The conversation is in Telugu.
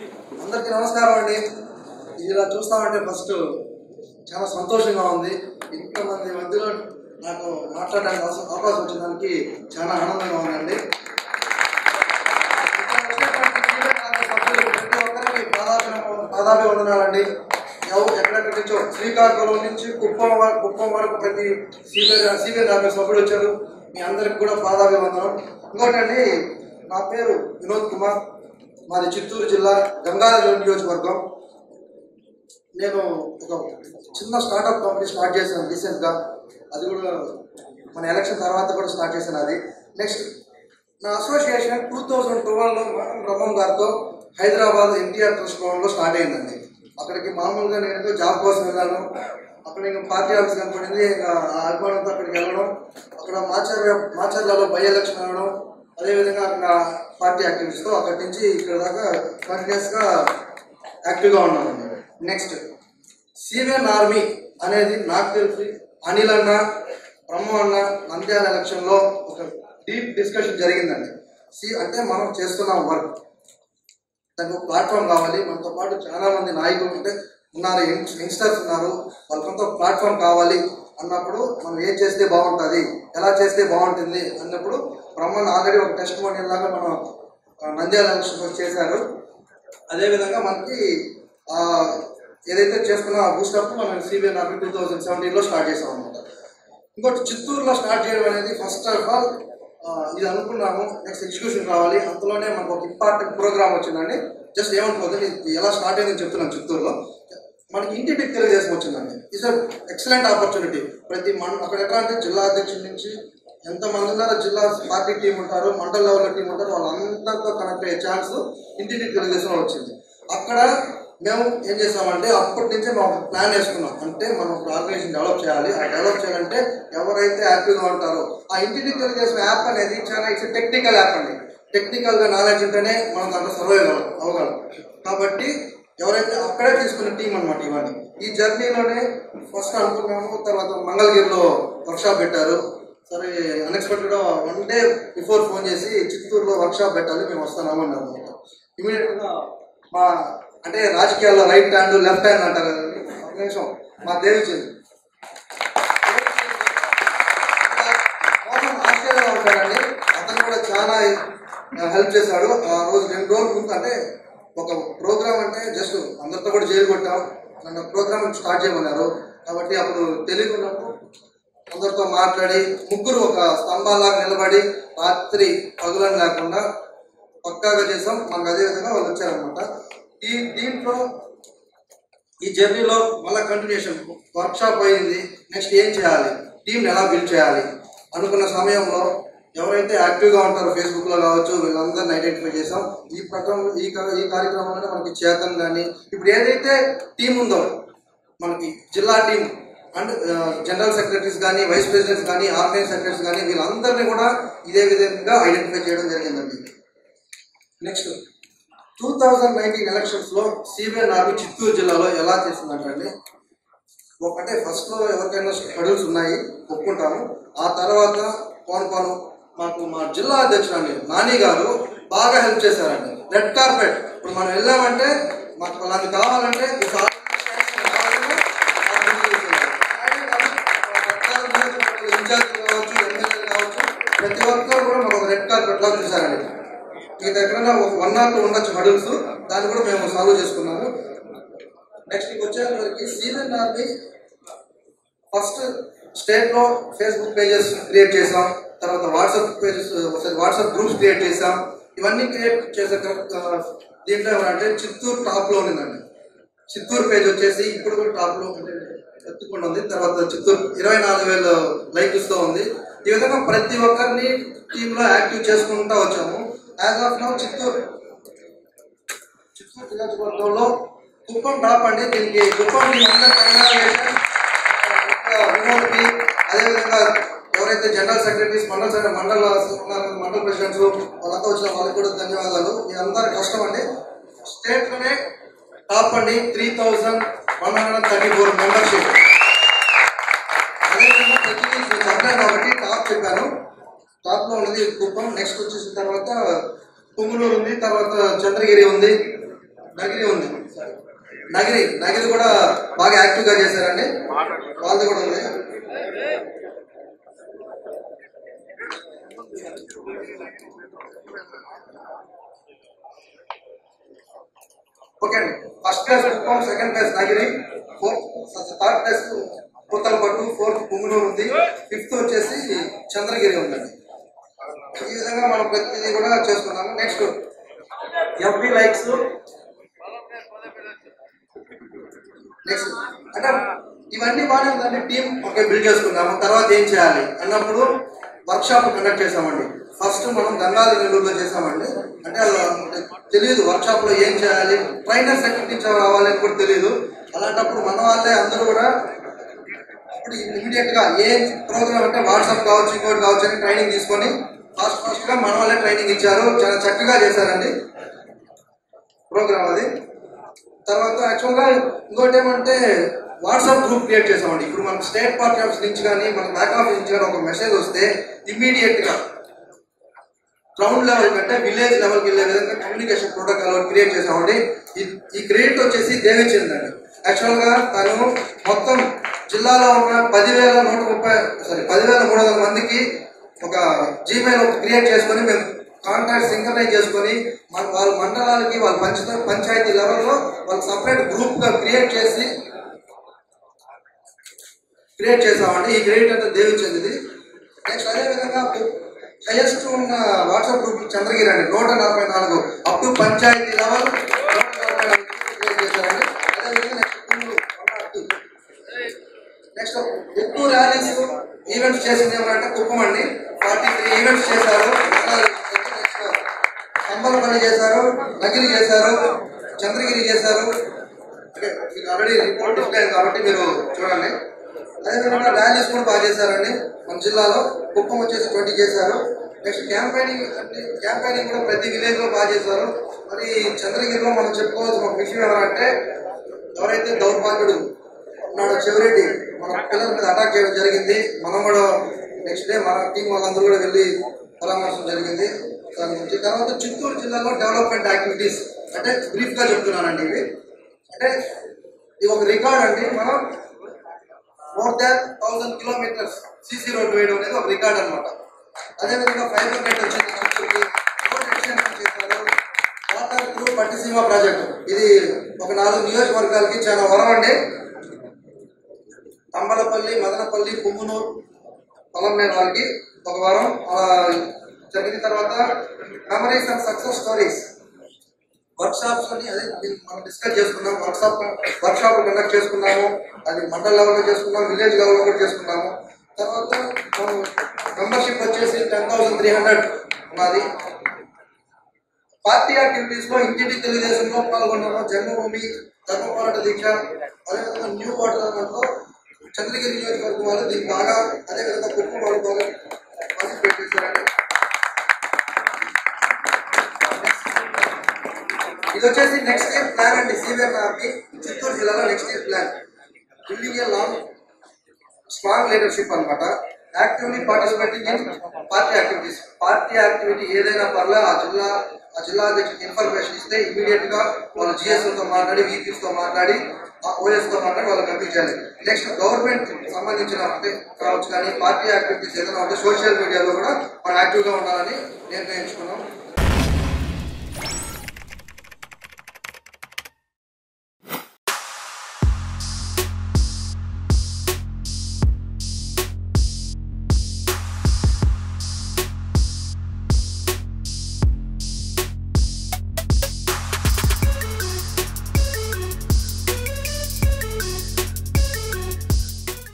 అందరికీ నమస్కారం అండి ఇది ఇలా చూస్తామంటే ఫస్ట్ చాలా సంతోషంగా ఉంది ఇంతమంది మధ్యలో నాకు మాట్లాడడానికి అవస- అవకాశం వచ్చిన దానికి చాలా ఆనందంగా ఉందండి ప్రతి ఒక్కరికి పాదాభి- పాదాభివందనాలండి ఎవ- ఎక్కడెక్కడి నుంచో శ్రీకాకుళం నుంచి కుప్పం వరకు కుప్పం వరకు ప్రతి సీనియర్ సీనియర్ ఆఫీస్ సభ్యులు వచ్చారు మీ అందరికి కూడా పాదాభివందనం ఇంకోటండి నా పేరు వినోద్ కుమార్ మాది చిత్తూరు జిల్లా గంగాధర నియోజకవర్గం నేను ఒక చిన్న స్టార్ట్అప్ కంపెనీ స్టార్ట్ చేశాను రీసెంట్గా అది కూడా మన ఎలక్షన్ తర్వాత కూడా స్టార్ట్ చేశాను అది నెక్స్ట్ నా అసోసియేషన్ టూ థౌజండ్ ట్వెల్వ్లో బ్రహ్మం గారితో హైదరాబాద్ ఎన్టీఆర్ ట్రస్ట్ గ్రౌండ్లో స్టార్ట్ అయిందండి అక్కడికి మామూలుగా నేను జాబ్ కోసం వెళ్ళాను అక్కడ ఇంకా పార్టీ ఆఫీస్ కనపడింది ఇంకా ఆ అభిమానంతో అక్కడికి వెళ్ళడం అక్కడ మాచర్య మాచర్లలో బై ఎలక్షన్ వెళ్ళడం అదేవిధంగా అక్కడ పార్టీ యాక్టివిటీస్తో అక్కడి నుంచి ఇక్కడ దాకా కంటిన్యూస్గా యాక్టివ్గా ఉన్నామండి నెక్స్ట్ సివిఎన్ ఆర్మీ అనేది నాకు తెలిసి అనిల్ అన్న బ్రహ్మ అన్న నంద్యాల ఎలక్షన్లో ఒక డీప్ డిస్కషన్ జరిగిందండి సి అంటే మనం చేస్తున్నాం వర్క్ దానికి ఒక ప్లాట్ఫామ్ కావాలి మనతో పాటు చాలా మంది నాయకులు ఉంటే ఉన్నారు యంగ్- యంగ్స్టర్స్ ఉన్నారు వాళ్ళకంతా ప్లాట్ఫామ్ కావాలి అన్నప్పుడు మనం ఏం చేస్తే బాగుంటుంది ఎలా చేస్తే బాగుంటుంది అన్నప్పుడు బ్రహ్మన్ ఆల్రెడీ ఒక టెస్ట్ మోడల్ లాగా మనం ఆ, నంద్యాల ఎలక్షన్ చేశారు అదేవిధంగా మనకి ఆ, ఏదైతే చేస్తున్నా ఆ బూస్టప్ మనం సిబిఐ నాకు టూ థౌజండ్ సెవెంటీన్లో స్టార్ట్ చేసాం అనమాట ఇంకోటి చిత్తూరులో స్టార్ట్ చేయడం అనేది ఫస్ట్ ఆఫ్ ఆల్ ఇది అనుకున్నాము నెక్స్ట్ ఎగ్జిక్యూషన్ రావాలి అంతలోనే మనకు ఒక ఇంపార్టెంట్ ప్రోగ్రామ్ వచ్చిందండి జస్ట్ ఏమనుకోవద్దు ఇది ఎలా స్టార్ట్ అయిందని చెప్తున్నాను చిత్తూరులో మనకి ఇంటింటికి తెలియజేసి వచ్చిందండి ఇట్స్ ఎక్సలెంట్ ఆపర్చునిటీ ప్రతి మన అక్కడ ఎట్లా అంటే జిల్లా అధ్యక్షుడి నుంచి ఎంతమంది ఉన్నారో జిల్లా పార్టీ టీం ఉంటారు మండల లెవెల్లో టీం ఉంటారు వాళ్ళందరితో కనెక్ట్ అయ్యే ఛాన్స్ ఇంటింటికి తెలుగుదేశంలో వచ్చింది అక్కడ మేము ఏం చేసామంటే అప్పటి నుంచే మేము ప్లాన్ వేసుకున్నాం అంటే మనం ఒక ఆర్గనైజేషన్ డెవలప్ చేయాలి ఆ డెవలప్ చేయాలంటే ఎవరైతే యాక్టివ్గా ఉంటారో ఆ ఇంటింటికి తెలుగుదేశం యాప్ అనేది చాలా ఇట్స్ టెక్నికల్ యాప్ అండి టెక్నికల్గా నాలెడ్జ్ ఉంటేనే మనం దాంట్లో సర్వైవ్ అవ్వగలం కాబట్టి ఎవరైతే అక్కడే తీసుకున్న టీం అనమాట ఇవన్నీ ఈ జర్నీలోనే ఫస్ట్ అనుకున్నాము తర్వాత మంగళగిరిలో వర్క్షాప్ పెట్టారు సరే అన్ఎక్స్పెక్టెడ్గా వన్ డే బిఫోర్ ఫోన్ చేసి చిత్తూరులో వర్క్షాప్ పెట్టాలి మేము వస్తున్నాము అన్నారు అనమాట ఇమీడియట్గా మా అంటే రాజకీయాల్లో రైట్ హ్యాండ్ లెఫ్ట్ హ్యాండ్ అంటారు కదండి ఒక నిమిషం మా దేవిచంద్ మోహన్ ఆస్ట్రేలియాలో ఉంటాడండి అతను కూడా చాలా హెల్ప్ చేశాడు ఆ రోజు రెండు రోజుల ముందు అంటే ఒక ప్రోగ్రామ్ అంటే జస్ట్ అందరితో కూడా జైలు కొట్టాం నన్ను ప్రోగ్రామ్ స్టార్ట్ చేయమన్నారు కాబట్టి అప్పుడు తెలియకున్నప్పుడు అందరితో మాట్లాడి ముగ్గురు ఒక స్తంభాలాగా నిలబడి రాత్రి పగులని లేకుండా పక్కాగా చేసాం మనకు అదే విధంగా వాళ్ళు వచ్చారనమాట ఈ దీంట్లో ఈ జర్నీలో మళ్ళీ కంటిన్యూషన్ వర్క్షాప్ అయింది నెక్స్ట్ ఏం చేయాలి టీంని ఎలా బిల్డ్ చేయాలి అనుకున్న సమయంలో ఎవరైతే యాక్టివ్గా ఉంటారో ఫేస్బుక్లో కావచ్చు వీళ్ళందరిని ఐడెంటిఫై చేసాం ఈ ప్రకారం ఈ కా- ఈ కార్యక్రమంలోనే మనకి చేతన్ కానీ ఇప్పుడు ఏదైతే టీం ఉందో మనకి జిల్లా టీం అండ్ జనరల్ సెక్రటరీస్ కానీ వైస్ ప్రెసిడెంట్స్ కానీ ఆర్గనైజ్ సెక్రటరీస్ కానీ వీళ్ళందరినీ కూడా ఇదే విధంగా ఐడెంటిఫై చేయడం జరిగిందండి నెక్స్ట్ టూ థౌజండ్ నైన్టీన్ ఎలక్షన్స్లో సిబిఐ నావి చిత్తూరు జిల్లాలో ఎలా చేసిందంటే ఒకటే ఫస్ట్లో ఎవరికైనా షెడ్యూల్స్ ఉన్నాయి ఒప్పుకుంటాము ఆ తర్వాత పోను పోను మాకు మా జిల్లా అధ్యక్షుడు అండి నాని గారు బాగా హెల్ప్ చేశారండి రెడ్ కార్పెట్ ఇప్పుడు మనం వెళ్ళామంటే మాకు వాళ్ళకి కావాలంటే ఈ సార్ ఇన్ఛార్జ్ కావచ్చు ఎమ్మెల్యే కావచ్చు ప్రతి ఒక్కరు కూడా మాకు ఒక రెడ్ కార్పెట్ లాగా చూసారండి మీ దగ్గర ఒక వన్ ఆర్ టూ ఉండొచ్చు హడల్స్ దాన్ని కూడా మేము సాల్వ్ చేసుకున్నాము నెక్స్ట్ వచ్చేసరికి సీజన్ ఆర్మీ ఫస్ట్ స్టేట్ లో ఫేస్బుక్ పేజెస్ క్రియేట్ చేసాం తర్వాత వాట్సాప్ పేజెస్ ఒకసారి వాట్సాప్ గ్రూప్స్ క్రియేట్ చేసాం ఇవన్నీ క్రియేట్ చేసే తర్వాత, దీంట్లో ఏమంటే చిత్తూరు టాప్ లో ఉందండి చిత్తూరు పేజ్ వచ్చేసి ఇప్పుడు కూడా టాప్ లో అంటే ఎత్తుకుండా ఉంది తర్వాత చిత్తూరు ఇరవై నాలుగు వేల లైక్స్ తో ఉంది ఈ విధంగా ప్రతి ఒక్కరిని టీమ్ లో యాక్టివ్ చేసుకుంటూ వచ్చాము as of now Chittoor Chittoor నియోజకవర్గంలో కుప్పం టాప్ అండి దీనికి కుప్పం మీ అందరి కంగ్రాచులేషన్ వినోద్కి అదేవిధంగా ఎవరైతే జనరల్ సెక్రటరీస్ మండల సెక్రటరీ మండల ఉన్నారు, మండల ప్రెసిడెంట్స్ వాళ్ళంతా వచ్చిన వాళ్ళకి కూడా ధన్యవాదాలు మీ అందరి కష్టం అండి స్టేట్ లోనే టాప్ అండి three thousand one hundred thirty four membership అదేవిధంగా ప్రతిదీ నేను చెప్పాను కాబట్టి టాప్ చెప్పాను టాప్ లో ఉన్నది కుప్పం నెక్స్ట్ వచ్చేసిన తర్వాత పుంగులూరు ఉంది తర్వాత చంద్రగిరి ఉంది నగిరి ఉంది నగిరి నగిరి కూడా బాగా యాక్టివ్ గా చేశారండి వాళ్ళది కూడా ఉంది ఓకే అండి first place Kuppam second place Nagari fourth third place Puthalapattu fourth Punganur ఉంది ఫిఫ్త్ వచ్చేసి చంద్రగిరి ఉందండి ఈ విధంగా మనం ప్రతిదీ కూడా చేసుకున్నాము నెక్స్ట్ ఎఫ్బి లైక్స్ నెక్స్ట్ అంటే ఇవన్నీ బాగానే ఉందండి టీం ఓకే బిల్డ్ చేసుకున్నాము తర్వాత ఏం చేయాలి అన్నప్పుడు వర్క్ షాప్ కండక్ట్ చేసామండి ఫస్ట్ మనం గంగాధర నెల్లూరులో చేసామండి అంటే అది తెలియదు వర్క్ షాప్ లో ఏం చేయాలి ట్రైనర్స్ ఎక్కడి నుంచి రావాలి అని కూడా తెలియదు అలాంటప్పుడు మన వాళ్ళే అందరూ కూడా ఇప్పుడు ఇమీడియట్ గా ఏ ప్రోగ్రామ్ అంటే వాట్సాప్ కావచ్చు ఇంకోటి కావచ్చు అని ట్రైనింగ్ తీసుకొని ఫాస్ట్ ఫాస్ట్ గా మన వాళ్ళే ట్రైనింగ్ ఇచ్చారు చాలా చక్కగా చేశారండి ప్రోగ్రామ్ అది తర్వాత యాక్చువల్గా ఇంకోటి ఏమంటే వాట్సాప్ గ్రూప్ క్రియేట్ చేసామండి ఇప్పుడు మనకు స్టేట్ పార్టీ ఆఫీస్ నుంచి కానీ మన బ్యాక్ ఆఫీస్ నుంచి కానీ ఒక మెసేజ్ వస్తే ఇమ్మీడియట్ గా గ్రౌండ్ లెవెల్ కంటే విలేజ్ లెవెల్కి వెళ్ళే విధంగా కమ్యూనికేషన్ ప్రోటోకాల్ క్రియేట్ చేసామండి ఈ- ఈ క్రెడిట్ వచ్చేసి దేవించిందండి యాక్చువల్గా తను మొత్తం జిల్లాలో ఉన్న పదివేల నూట ముప్పై సారీ పదివేల మూడు వందల మందికి ఒక జీమెయిల్ క్రియేట్ చేసుకొని మేము కాంటాక్ట్ సింక్రనైజ్ చేసుకొని మన వాళ్ళ మండలాలకి వాళ్ళ పంచ పంచాయతీ లెవెల్లో వాళ్ళకి సపరేట్ గ్రూప్ గా క్రియేట్ చేసి క్రియేట్ చేసామండి ఈ క్రెడిట్ అంతా దేవి చెందింది నెక్స్ట్ అదే విధంగా హైయెస్ట్ ఉన్న వాట్సాప్ గ్రూప్ చంద్రగిరి అండి నూట నలభై నాలుగు అప్ టు పంచాయతీ లెవెల్ నూట నలభై నాలుగు క్రియేట్ చేశారండి అదేవిధంగా నెక్స్ట్ నెక్స్ట్ ఎక్కువ ర్యాలీస్ ఈవెంట్స్ చేసింది ఏమంటే కుప్పం అండి ఫార్టీ త్రీ ఈవెంట్స్ చేశారు కంబలపల్లి చేశారు నగిరి చేశారు చంద్రగిరి చేశారు ఓకే, మీకు ఆల్రెడీ రిపోర్ట్ డిస్ప్లే అయింది కాబట్టి మీరు చూడండి అదేవిధంగా ర్యాలీస్ కూడా బాగా చేశారండి మన జిల్లాలో కుప్పం వచ్చేసి ట్వంటీ చేశారు నెక్స్ట్ క్యాంపెయినింగ్ అంటే క్యాంపెయినింగ్ కూడా ప్రతి విలేజ్ లో బాగా చేశారు మరి చంద్రగిరిలో మనం చెప్పుకోవాల్సిన ఒక విషయం ఎవరంటే ఎవరైతే దౌర్భాగ్యుడు ఉన్నాడో చెవిరెడ్డి మన పిల్లల మీద అటాక్ చేయడం జరిగింది మనం కూడా నెక్స్ట్ డే మన టీం వాళ్ళందరూ కూడా వెళ్ళి పరామర్శం జరిగింది దాని గురించి తర్వాత చిత్తూరు జిల్లాలో డెవలప్మెంట్ యాక్టివిటీస్ అంటే బ్రీఫ్ గా చెప్తున్నానండి ఇవి అంటే ఇది ఒక రికార్డ్ అండి మనం more than thousand kilometres CC road వేయడం అనేది ఒక రికార్డ్ అనమాట అదేవిధంగా ఫైబర్ నెట్ వచ్చింది చిత్తూరుకి రోడ్ ఎక్స్టెన్షన్ చేశారు వాటర్ త్రూ పట్టిసీమ ప్రాజెక్టు ఇది ఒక నాలుగు నియోజకవర్గాలకి చాలా వరం అండి తంబలపల్లి మదనపల్లి పుంగునూరు పొలంనేని వాళ్ళకి ఒక వారం అలా జరిగిన తర్వాత memories and success stories workshops అని అదే దీన్ని మనం డిస్కస్ చేసుకున్నాం workshop workshop conduct చేసుకున్నాము అది మండల్ లెవెల్లో చేసుకున్నాం విలేజ్ లెవెల్లో కూడా చేసుకున్నాము తర్వాత మనం మెంబర్షిప్ వచ్చేసి టెన్ థౌసండ్ త్రీ హండ్రెడ్ ఉన్నది పార్టీ యాక్టివిటీస్ లో ఇంటింటి తెలుగుదేశంలో పాల్గొన్నాము జన్మభూమి ధర్మ పోరాట దీక్ష అదేవిధంగా న్యూ వాటర్ లో చంద్రగిరి నియోజకవర్గం వాళ్ళు దీన్ని బాగా అదేవిధంగా కుటుంబం వాళ్ళు బాగా పార్టిసిపేట్ చేశారండి ఇది వచ్చేసి నెక్స్ట్ ఇయర్ ప్లాన్ అండి సీనియర్ ఆర్మీ చిత్తూరు జిల్లాలో next year plan building a long strong leadership అన్నమాట actively participating in party activities party activity ఏదైనా పర్లే ఆ జిల్లా ఆ జిల్లా అధ్యక్షుడికి ఇన్ఫర్మేషన్ ఇస్తే ఇమీడియట్ గా వాళ్ళ జిఎస్ తో మాట్లాడి VPs తో మాట్లాడి ఓఎస్ తో మాట్లాడి వాళ్ళకి పంపించాలి నెక్స్ట్ గవర్నమెంట్ సంబంధించిన అంటే కావచ్చు కానీ పార్టీ యాక్టివిటీస్ ఏదైనా ఉంటే సోషల్ మీడియాలో కూడా మనం యాక్టివ్ గా ఉండాలని నిర్ణయించుకున్నాం